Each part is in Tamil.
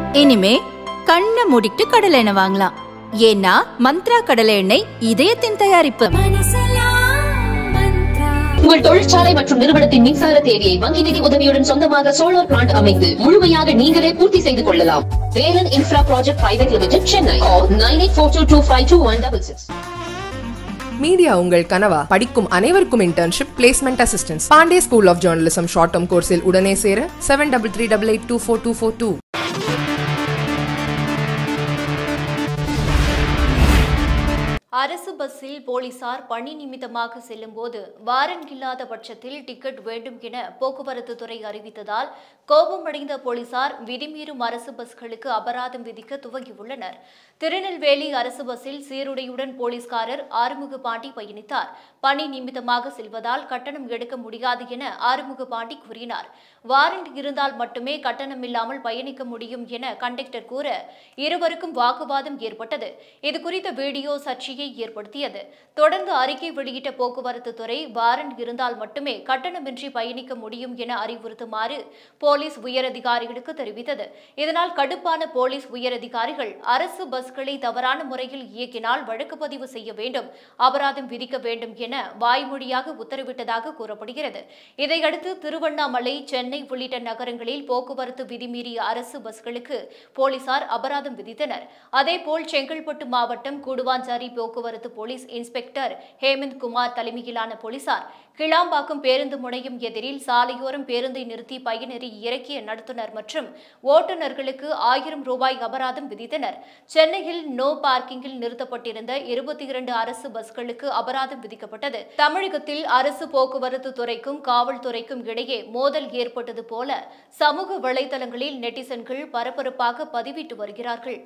இனிமே கண்ணை மூடிட்டு கடலை எண்ணெய் வாங்கலாம் ஏன்னா மந்த்ரா கடலை எண்ணெய் இதயத்தின் தயாரிப்பு உங்கள் தொழிற்சாலை மற்றும் நிறுவனத்தின் மின்சார தேவையை வங்கி நிதி உதவியுடன் சொந்தமாக சோலார் பிளான்ட் அமைத்து முழுமையாக நீங்களே பூர்த்தி செய்து கொள்ளலாம் Velan infra project private limited Chennai nine eight four two two five two one double six media உங்கள் கனவா படிக்கும் அனைவருக்கும் internship placement assistance Pandey school of journalism short term கோர்ஸில் உடனே சேர seven double three double eight two four two four two அரசு பஸ்ஸில் போலீசார் பணி நிமித்தமாக செல்லும்போது வாரண்ட் இல்லாத பட்சத்தில் டிக்கெட் வேண்டும் என போக்குவரத்து துறை அறிவித்ததால் கோபமடைந்த போலீசார் விதிமீறும் அரசு பஸ்களுக்கு அபராதம் விதிக்க துவங்கியுள்ளனர் திருநெல்வேலி அரசு பஸ்ஸில் சீருடையுடன் போலீஸ்காரர் ஆறுமுக பாண்டி பயணித்தார் பணி நிமித்தமாக செல்வதால் கட்டணம் எடுக்க முடியாது என ஆறுமுக பாண்டி கூறினார் வாரண்ட் இருந்தால் மட்டுமே கட்டணம் இல்லாமல் பயணிக்க முடியும் என கண்டக்டர் கூற இருவருக்கும் வாக்குவாதம் ஏற்பட்டது இதுகுறித்த வீடியோ சர்ச்சையை ஏற்படுத்தியது தொடர்ந்து அறிக்கை வெளியிட்ட போக்குவரத்து துறை வாரண்ட் இருந்தால் மட்டுமே கட்டணமின்றி பயணிக்க முடியும் என அறிவுறுத்துமாறு போலீஸ் உயரதிகாரிகளுக்கு தெரிவித்தது இதனால் கடுப்பான போலீஸ் உயரதிகாரிகள் அரசு பஸ்களை தவறான முறையில் இயக்கினால் வழக்கு பதிவு செய்ய வேண்டும் அபராதம் விதிக்க வேண்டும் என வாய்மொழியாக உத்தரவிட்டதாக கூறப்படுகிறது இதையடுத்து திருவண்ணாமலை சென்னை உள்ளிட்ட நகரங்களில் போக்குவரத்து விதிமீறிய அரசு பஸ்களுக்கு போலீசார் அபராதம் விதித்தனர் அதேபோல் செங்கல்பட்டு மாவட்டம் கூடுவாஞ்சாரி போக்குவரத்து போலீஸ் இன்ஸ்பெக்டர் ஹேமந்த் குமார் தலைமையிலான போலீசார் கிளாம்பாக்கம் பேருந்து முனையம் எதிரில் சாலையோரம் பேருந்தை நிறுத்தி பயனறி இறக்கிய நடத்துனர் மற்றும் ஓட்டுநர்களுக்கு ஆயிரம் ரூபாய் அபராதம் விதித்தனர் சென்னையில் நோ பார்க்கிங்கில் நிறுத்தப்பட்டிருந்த இருபத்தி இரண்டு அரசு பஸ்களுக்கு அபராதம் விதிக்கப்பட்டது தமிழகத்தில் அரசு போக்குவரத்து துறைக்கும் காவல்துறைக்கும் இடையே மோதல் ஏற்பட்டது போல சமூக வலைதளங்களில் நெட்டிசன்கள் பரபரப்பாக பதிவிட்டு வருகிறார்கள்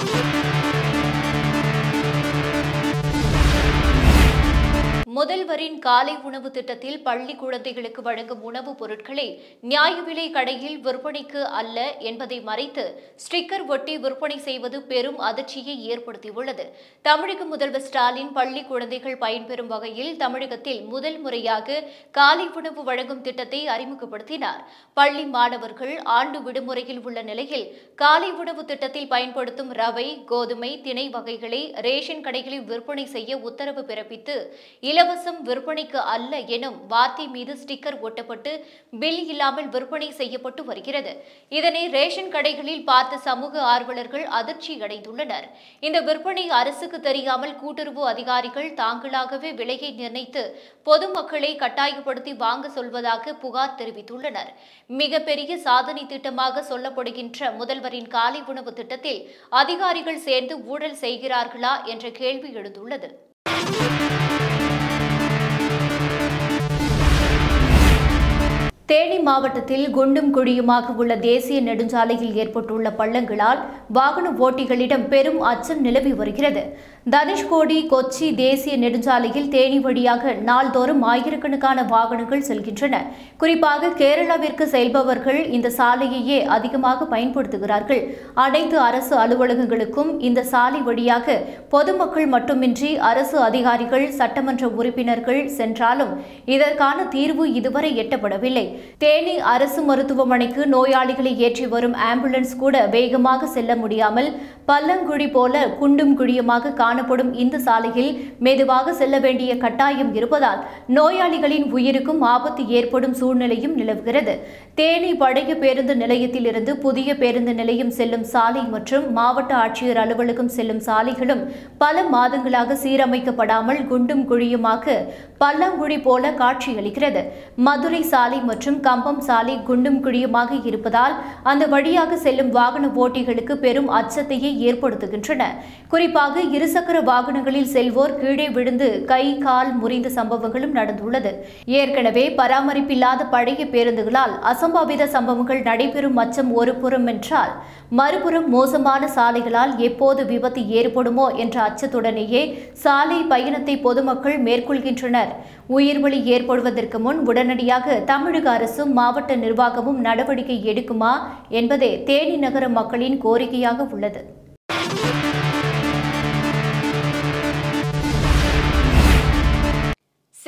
முதல்வரின் காலை உணவு திட்டத்தில் பள்ளி குழந்தைகளுக்கு வழங்கும் உணவுப் பொருட்களை நியாய விலை கடையில் விற்பனைக்கு அல்ல என்பதை மறைத்து ஸ்டிக்கர் ஒட்டி விற்பனை செய்வது பெரும் அதிர்ச்சியை ஏற்படுத்தியுள்ளது தமிழக முதல்வர் ஸ்டாலின் பள்ளி குழந்தைகள் பயன்பெறும் வகையில் தமிழகத்தில் முதல் முறையாக காலை உணவு வழங்கும் திட்டத்தை அறிமுகப்படுத்தினார் பள்ளி மாணவர்கள் ஆண்டு விடுமுறையில் உள்ள நிலையில் காலை உணவு திட்டத்தில் பயன்படுத்தும் ரவை கோதுமை திணை வகைகளை ரேஷன் கடைகளில் விற்பனை செய்ய உத்தரவு பிறப்பித்து இலவசம் விற்பனைக்கு அல்ல எனும் வார்த்தை மீது ஸ்டிக்கர் ஒட்டப்பட்டு பில் இல்லாமல் விற்பனை செய்யப்பட்டு வருகிறது இதனை ரேஷன் கடைகளில் பார்த்த சமூக ஆர்வலர்கள் அதிர்ச்சி அடைந்துள்ளனர் இந்த விற்பனை அரசுக்கு தெரியாமல் கூட்டுறவு அதிகாரிகள் தாங்களாகவே விலையை நிர்ணயித்து பொதுமக்களை கட்டாயப்படுத்தி வாங்க சொல்வதாக புகார் தெரிவித்துள்ளனர் மிகப்பெரிய சாதனை திட்டமாக சொல்லப்படுகின்ற முதல்வரின் காலை உணவு திட்டத்தில் அதிகாரிகள் சேர்ந்து ஊழல் செய்கிறார்களா என்ற கேள்வி எழுந்துள்ளது தேனி மாவட்டத்தில் குண்டும் குழியுமாக உள்ள தேசிய நெடுஞ்சாலையில் ஏற்பட்டுள்ள பள்ளங்களால் வாகன ஓட்டிகளிடம் பெரும் அச்சம் நிலவி வருகிறது தனுஷ்கோடி கொச்சி தேசிய நெடுஞ்சாலையில் தேனி வழியாக நாள்தோறும் ஆயிரக்கணக்கான வாகனங்கள் செல்கின்றன குறிப்பாக கேரளாவிற்கு செல்பவர்கள் இந்த சாலையையே அதிகமாக பயன்படுத்துகிறார்கள் அனைத்து அரசு அலுவலகங்களுக்கும் இந்த சாலை வழியாக பொதுமக்கள் மட்டுமின்றி அரசு அதிகாரிகள் சட்டமன்ற உறுப்பினர்கள் சென்றாலும் இதற்கான தீர்வு இதுவரை எட்டப்படவில்லை தேனி அரசு மருத்துவமனைக்கு நோயாளிகளை ஏற்றி வரும் ஆம்புலன்ஸ் கூட வேகமாக செல்ல முடியாமல் பள்ளங்குழி போல குண்டும் குழியுமாக காணப்படும் இந்த சாலையில் மெதுவாக செல்ல வேண்டிய கட்டாயம் இருப்பதால் நோயாளிகளின் உயிருக்கும் ஆபத்து ஏற்படும் சூழ்நிலையும் நிலவுகிறது தேனி பழைய பேருந்து நிலையத்திலிருந்து புதிய பேருந்து நிலையம் செல்லும் சாலை மற்றும் மாவட்ட ஆட்சியர் அலுவலகம் செல்லும் சாலைகளும் பல மாதங்களாக சீரமைக்கப்படாமல் குண்டும் குழியுமாக பல்லாங்குழி போல காட்சியளிக்கிறது மதுரை சாலை மற்றும் கம்பம் சாலை குண்டும் குழியுமாக இருப்பதால் அந்த வழியாக செல்லும் வாகன ஓட்டிகளுக்கு பெரும் அச்சத்தையே ஏற்படுத்துகின்றன குறிப்பாக இருசக்கர வாகனங்களில் செல்வோர் கீழே விழுந்து கை கால் முறிந்த சம்பவங்களும் நடந்துள்ளது ஏற்கனவே பராமரிப்பில்லாத பழைய பேருந்துகளால் அசம்பாவித சம்பவங்கள் நடைபெறும் அச்சம் ஒரு புறம் என்றால் மறுபுறம் மோசமான சாலைகளால் எப்போது விபத்து ஏற்படுமோ என்ற அச்சத்துடனேயே சாலை பயணத்தை பொதுமக்கள் மேற்கொள்கின்றனர் உயிர்வலி ஏற்படுவதற்கு முன் உடனடியாக தமிழக அரசும் மாவட்ட நிர்வாகமும் நடவடிக்கை எடுக்குமா என்பதே தேனி நகர மக்களின் கோரிக்கையாக உள்ளது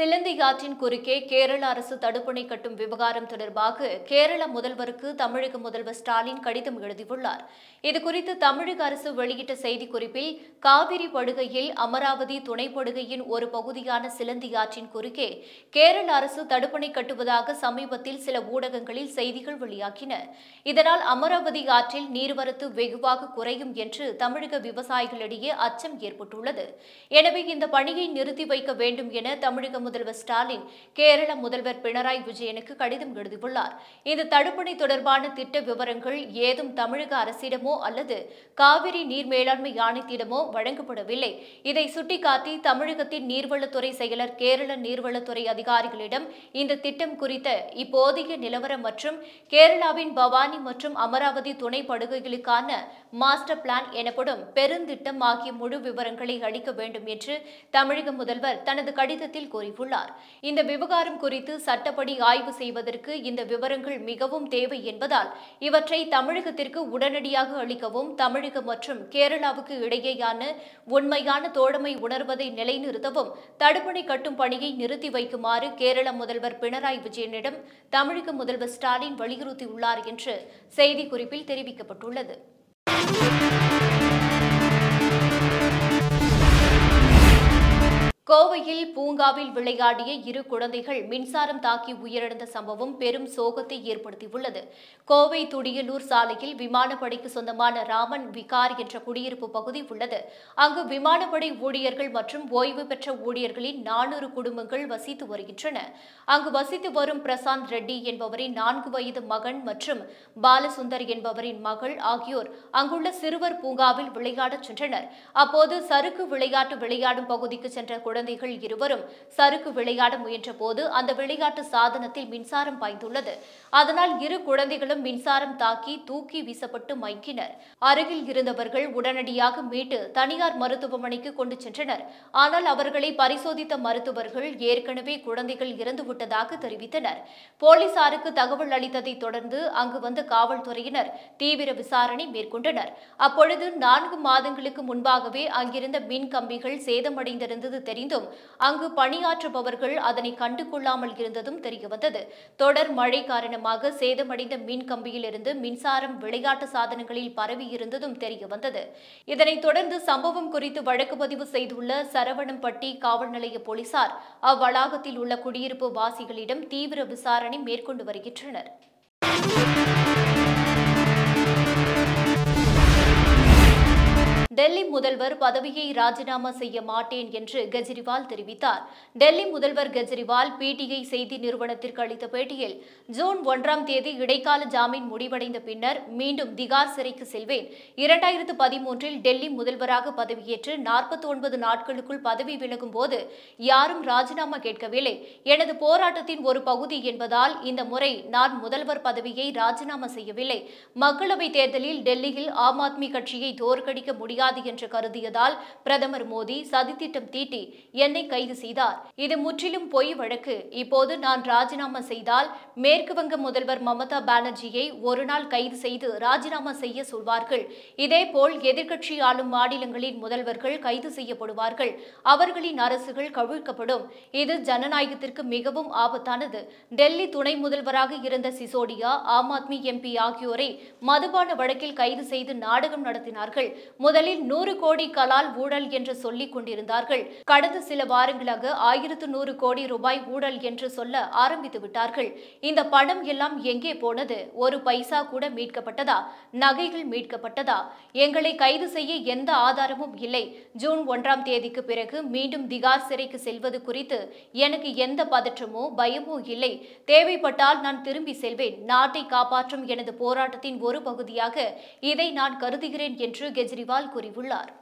சிலந்தி ஆற்றின் குறுக்கே கேரள அரசு தடுப்பணை கட்டும் விவகாரம் தொடர்பாக கேரள முதல்வருக்கு தமிழக முதல்வர் ஸ்டாலின் கடிதம் எழுதியுள்ளார் இதுகுறித்து தமிழக அரசு வெளியிட்ட செய்திக்குறிப்பில் காவிரி படுகையில் அமராவதி துணைப்படுகையின் ஒரு பகுதியான சிலந்தி ஆற்றின் குறுக்கே கேரள அரசு தடுப்பணை கட்டுவதாக சமீபத்தில் சில ஊடகங்களில் செய்திகள் வெளியாகின இதனால் அமராவதி ஆற்றில் நீர்வரத்து வெகுவாக குறையும் என்று தமிழக விவசாயிகளிடையே அச்சம் ஏற்பட்டுள்ளது எனவே இந்த பணியை நிறுத்தி வைக்க வேண்டும் என தமிழக முதல்வர் ஸ்டாலின் கேரள முதல்வர் பினராயி விஜயனுக்கு கடிதம் எழுதியுள்ளார் இந்த தடுப்பணை தொடர்பான திட்ட விவரங்கள் ஏதும் தமிழக அரசிடமோ அல்லது காவிரி நீர் மேலாண்மை ஆணையத்திடமோ வழங்கப்படவில்லை இதை சுட்டிக்காட்டி தமிழகத்தின் நீர்வளத்துறை செயலர் கேரள நீர்வளத்துறை அதிகாரிகளிடம் இந்த திட்டம் குறித்த இப்போதைய நிலவரம் மற்றும் கேரளாவின் பவானி மற்றும் அமராவதி துணை படுகைகளுக்கான மாஸ்டர் பிளான் எனப்படும் பெருந்திட்டம் ஆகிய முழு விவரங்களை அளிக்க வேண்டும் என்று தமிழக முதல்வர் தனது கடிதத்தில் கூறியுள்ளார் இந்த விவகாரம் குறித்து சட்டப்படி ஆய்வு செய்வதற்கு இந்த விவரங்கள் மிகவும் தேவை என்பதால் இவற்றை தமிழகத்திற்கு உடனடியாக அளிக்கவும் தமிழகம் மற்றும் கேரளாவுக்கு இடையேயான உண்மையான தோழமை உணர்வதை நிலைநிறுத்தவும் தடுப்பணை கட்டும் பணியை நிறுத்தி வைக்குமாறு கேரள முதல்வர் பினராயி விஜயனிடம் தமிழக முதல்வர் ஸ்டாலின் வலியுறுத்தியுள்ளார் என்று செய்திக்குறிப்பில் தெரிவிக்கப்பட்டுள்ளது கோவையில் பூங்காவில் விளையாடிய இரு குழந்தைகள் மின்சாரம் தாக்கி உயிரிழந்த சம்பவம் பெரும் சோகத்தை ஏற்படுத்தியுள்ளது கோவை துடியலூர் சாலையில் விமானப்படைக்கு சொந்தமான ராமன் விகார் என்ற குடியிருப்பு பகுதி உள்ளது அங்கு விமானப்படை ஊழியர்கள் மற்றும் ஓய்வு பெற்ற ஊழியர்களின் நானூறு குடும்பங்கள் வசித்து வருகின்றன அங்கு வசித்து வரும் பிரசாந்த் ரெட்டி என்பவரின் நான்கு வயது மகன் மற்றும் பாலசுந்தர் என்பவரின் மகள் ஆகியோர் அங்குள்ள சிறுவர் பூங்காவில் விளையாடச் சென்றனர் அப்போது சறுக்கு விளையாட்டு விளையாடும் பகுதிக்கு சென்ற குழந்தைகள் இருவரும் சறுக்கு விளையாட முயன்றபோது அந்த விளையாட்டு சாதனத்தில் மின்சாரம் பாய்ந்துள்ளது அதனால் இரு குழந்தைகளும் மின்சாரம் தாக்கி தூக்கி வீசப்பட்டு மயக்கினர் அருகில் இருந்தவர்கள் உடனடியாக மீட்டு தனியார் மருத்துவமனைக்கு கொண்டு சென்றனர் ஆனால் அவர்களை பரிசோதித்த மருத்துவர்கள் ஏற்கனவே குழந்தைகள் இறந்துவிட்டதாக தெரிவித்தனர் போலீசாருக்கு தகவல் அளித்ததை தொடர்ந்து அங்கு வந்த காவல்துறையினர் தீவிர விசாரணை மேற்கொண்டனர் அப்பொழுது நான்கு மாதங்களுக்கு முன்பாகவே அங்கிருந்த மின் கம்பிகள் சேதமடைந்திருந்தது தெரிந்தும் அங்கு பணியாற்றுபவர்கள் அதனை கண்டு கொள்ளாமல் இருந்ததும் தெரியவந்தது தொடர் மழை காரணமாக சேதமடைந்த மின் கம்பியிலிருந்து மின்சாரம் விளையாட்டு சாதனங்களில் பரவி இருந்ததும் தெரியவந்தது இதனைத் தொடர்ந்து சம்பவம் குறித்து வழக்கு பதிவு செய்துள்ள சரவணம்பட்டி காவல் நிலைய போலீசார் அவ்வளாகத்தில் உள்ள குடியிருப்பு வாசிகளிடம் தீவிர விசாரணை மேற்கொண்டு வருகின்றனர் டெல்லி முதல்வர் பதவியை ராஜினாமா செய்ய மாட்டேன் என்று கெஜ்ரிவால் தெரிவித்தார் டெல்லி முதல்வர் கெஜ்ரிவால் பிடிஐ செய்தி நிறுவனத்திற்கு அளித்த பேட்டியில் ஜூன் ஒன்றாம் தேதி இடைக்கால ஜாமீன் முடிவடைந்த பின்னர் மீண்டும் திகார் சிறைக்கு செல்வேன் இரண்டாயிரத்து பதிமூன்றில் டெல்லி முதல்வராக பதவியேற்று நாற்பத்தி ஒன்பது நாட்களுக்குள் பதவி விலகும் போது யாரும் ராஜினாமா கேட்கவில்லை எனது போராட்டத்தின் ஒரு பகுதி என்பதால் இந்த முறை நான் முதல்வர் பதவியை ராஜினாமா செய்யவில்லை மக்களவைத் தேர்தலில் டெல்லியில் ஆம் ஆத்மி கட்சியை தோற்கடிக்க முடியாது என்று கருதியதால் பிரதமர் மோடி சதித்திட்டம் தீட்டி என்னை கைது செய்தார் இது முற்றிலும் பொய் வழக்கு இப்போது நான் ராஜினாமா செய்தால் மேற்கு வங்க முதல்வர் மமதா பானர்ஜியை ஒரு நாள் கைது செய்து ராஜினாமா செய்ய சொல்வார்கள் இதேபோல் எதிர்க்கட்சி ஆளும் மாநிலங்களின் முதல்வர்கள் கைது செய்யப்படுவார்கள் அவர்களின் அரசுகள் கவிழ்க்கப்படும் இது ஜனநாயகத்திற்கு மிகவும் ஆபத்தானது டெல்லி துணை முதல்வராக இருந்த சிசோடியா ஆம் ஆத்மி எம்பி ஆகியோரை மதுபான வழக்கில் கைது செய்து நாடகம் நடத்தினார்கள் முதலில் நூறு கோடி கலால் ஊழல் என்று சொல்லிக் கொண்டிருந்தார்கள் கடந்த சில வாரங்களாக ஆயிரத்து நூறு கோடி ரூபாய் ஊழல் என்று சொல்ல ஆரம்பித்து விட்டார்கள் இந்த பணம் எல்லாம் எங்கே போனது ஒரு பைசா கூட மீட்கப்பட்டதா நகைகள் மீட்கப்பட்டதா எங்களை கைது செய்ய எந்த ஆதாரமும் இல்லை ஜூன் ஒன்றாம் தேதிக்கு பிறகு மீண்டும் திகார் சிறைக்கு செல்வது குறித்து எனக்கு எந்த பதற்றமோ பயமோ இல்லை தேவைப்பட்டால் நான் திரும்பி செல்வேன் நாட்டை காப்பாற்றும் எனது போராட்டத்தின் ஒரு பகுதியாக இதை நான் கருதுகிறேன் என்று கெஜ்ரிவால் கூறியுள்ளார்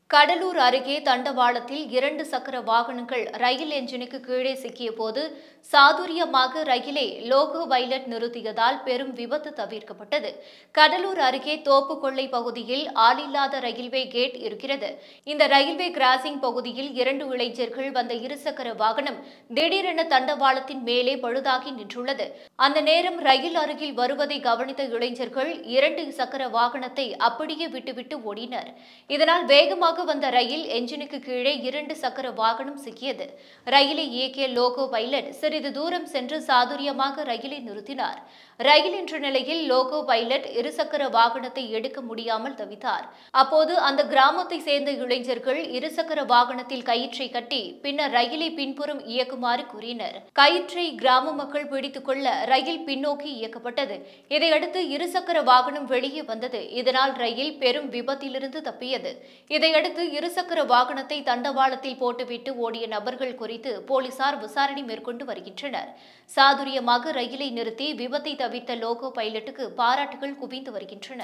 கடலூர் அருகே தண்டவாளத்தில் இரண்டு சக்கர வாகனங்கள் ரயில் என்ஜினுக்கு கீழே சிக்கிய போது சாதுரியமாக ரயிலை லோகோ வைலட் நிறுத்தியதால் பெரும் விபத்து தவிர்க்கப்பட்டது கடலூர் அருகே தோப்புக்கொள்ளை பகுதியில் ஆளில்லாத ரயில்வே கேட் இருக்கிறது இந்த ரயில்வே கிராசிங் பகுதியில் இரண்டு இளைஞர்கள் வந்த இருசக்கர வாகனம் திடீரென தண்டவாளத்தின் மேலே பழுதாகி நின்றுள்ளது அந்த நேரம் ரயில் அருகில் வருவதை கவனித்த இளைஞர்கள் இரண்டு சக்கர வாகனத்தை அப்படியே விட்டுவிட்டு ஓடினர் இதனால் வேகமாக வந்த ரயில் என்ஜினுக்கு கீழே இரண்டு சக்கர வாகனம் சிக்கியது ரயிலை இயக்கிய லோகோ பைலட் சிறிது தூரம் சென்று சாதுரியமாக ரயிலை நிறுத்தினார் ரயில் என்ற நிலையில் லோகோ பைலட் இருசக்கர வாகனத்தை எடுக்க முடியாமல் தவித்தார் அப்போது அந்த கிராமத்தை சேர்ந்த இளைஞர்கள் இருசக்கர வாகனத்தில் கயிற்றை கட்டி பின்னர் ரயிலை பின்புறம் இயக்குமாறு கூறினர் கயிற்றை கிராம மக்கள் பிடித்துக் கொள்ள ரயில் பின்னோக்கி இயக்கப்பட்டது இதையடுத்து இருசக்கர வாகனம் வெளியே வந்தது இதனால் ரயில் பெரும் விபத்திலிருந்து தப்பியது இதையடுத்து இருசக்கர வாகனத்தை தண்டவாளத்தில் போட்டுவிட்டு ஓடிய நபர்கள் குறித்து போலீசார் விசாரணை மேற்கொண்டு வருகின்றனர் சாதுரியமாக ரயிலை நிறுத்தி விபத்தை தவிர்த்த லோகோ பைலட்டுக்கு பாராட்டுகள் குவிந்து வருகின்றன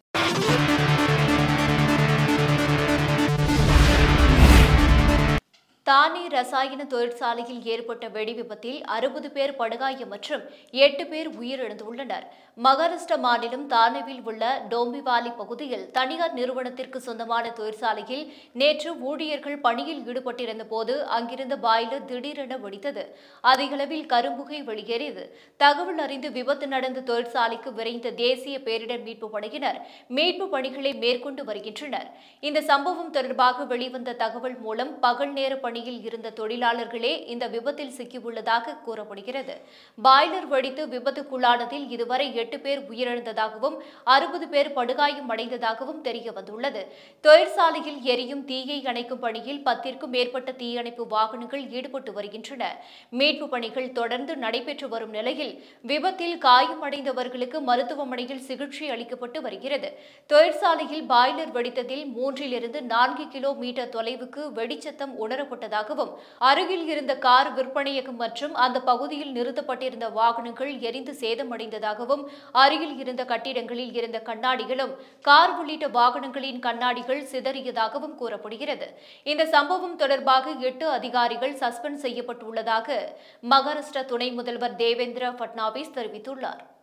தானே ரசாயன தொழிற்சாலையில் ஏற்பட்ட வெடி விபத்தில் அறுபது பேர் படுகாயம் மற்றும் எட்டு பேர் உயிரிழந்துள்ளனர் மகாராஷ்டிரா மாநிலம் தானேவில் உள்ள டோம்பிவாலி பகுதியில் தனியார் நிறுவனத்திற்கு சொந்தமான தொழிற்சாலையில் நேற்று ஊழியர்கள் பணியில் ஈடுபட்டிருந்த போது அங்கிருந்த பாய்லர் திடீரென வெடித்தது அதிகளவில் கரும்புகை வெளியேறியது தகவல் அறிந்து விபத்து நடந்த தொழிற்சாலைக்கு விரைந்த தேசிய பேரிடர் மீட்பு படையினர் மீட்பு பணிகளை மேற்கொண்டு வருகின்றனர் இந்த சம்பவம் தொடர்பாக வெளிவந்த தகவல் மூலம் பகல் நேர பணியில் இருந்த தொழிலாளர்களே இந்த விபத்தில் சிக்கியுள்ளதாக கூறப்படுகிறது பாய்லர் வெடித்து விபத்துக்குள்ளானதில் இதுவரை எட்டு பேர் உயிரிழந்ததாகவும் அறுபது பேர் படுகாயம் அடைந்ததாகவும் தெரிய வந்துள்ளது தொழிற்சாலையில் எரியும் தீயை அணைக்கும் பணியில் பத்திற்கும் மேற்பட்ட தீயணைப்பு வாகனங்கள் ஈடுபட்டு வருகின்றன மீட்பு பணிகள் தொடர்ந்து நடைபெற்று வரும் நிலையில் விபத்தில் காயமடைந்தவர்களுக்கு மருத்துவமனையில் சிகிச்சை அளிக்கப்பட்டு வருகிறது தொழிற்சாலையில் பாய்லர் வெடித்ததில் மூன்றிலிருந்து நான்கு கிலோமீட்டர் தொலைவுக்கு வெடிச்சத்தம் உணரப்பட்டதாகவும் அருகில் இருந்த கார் விற்பனையகம் மற்றும் அந்த பகுதியில் நிறுத்தப்பட்டிருந்த வாகனங்கள் எரிந்து சேதமடைந்ததாகவும் அருகில் இருந்த கட்டிடங்களில் இருந்த கண்ணாடிகளும் கார் உள்ளிட்ட வாகனங்களின் கண்ணாடிகள் சிதறியதாகவும் கூறப்படுகிறது இந்த சம்பவம் தொடர்பாக எட்டு அதிகாரிகள் சஸ்பெண்ட் செய்யப்பட்டுள்ளதாக மகாராஷ்டிரா துணை முதல்வர் தேவேந்திர பட்னாவிஸ் தெரிவித்துள்ளார்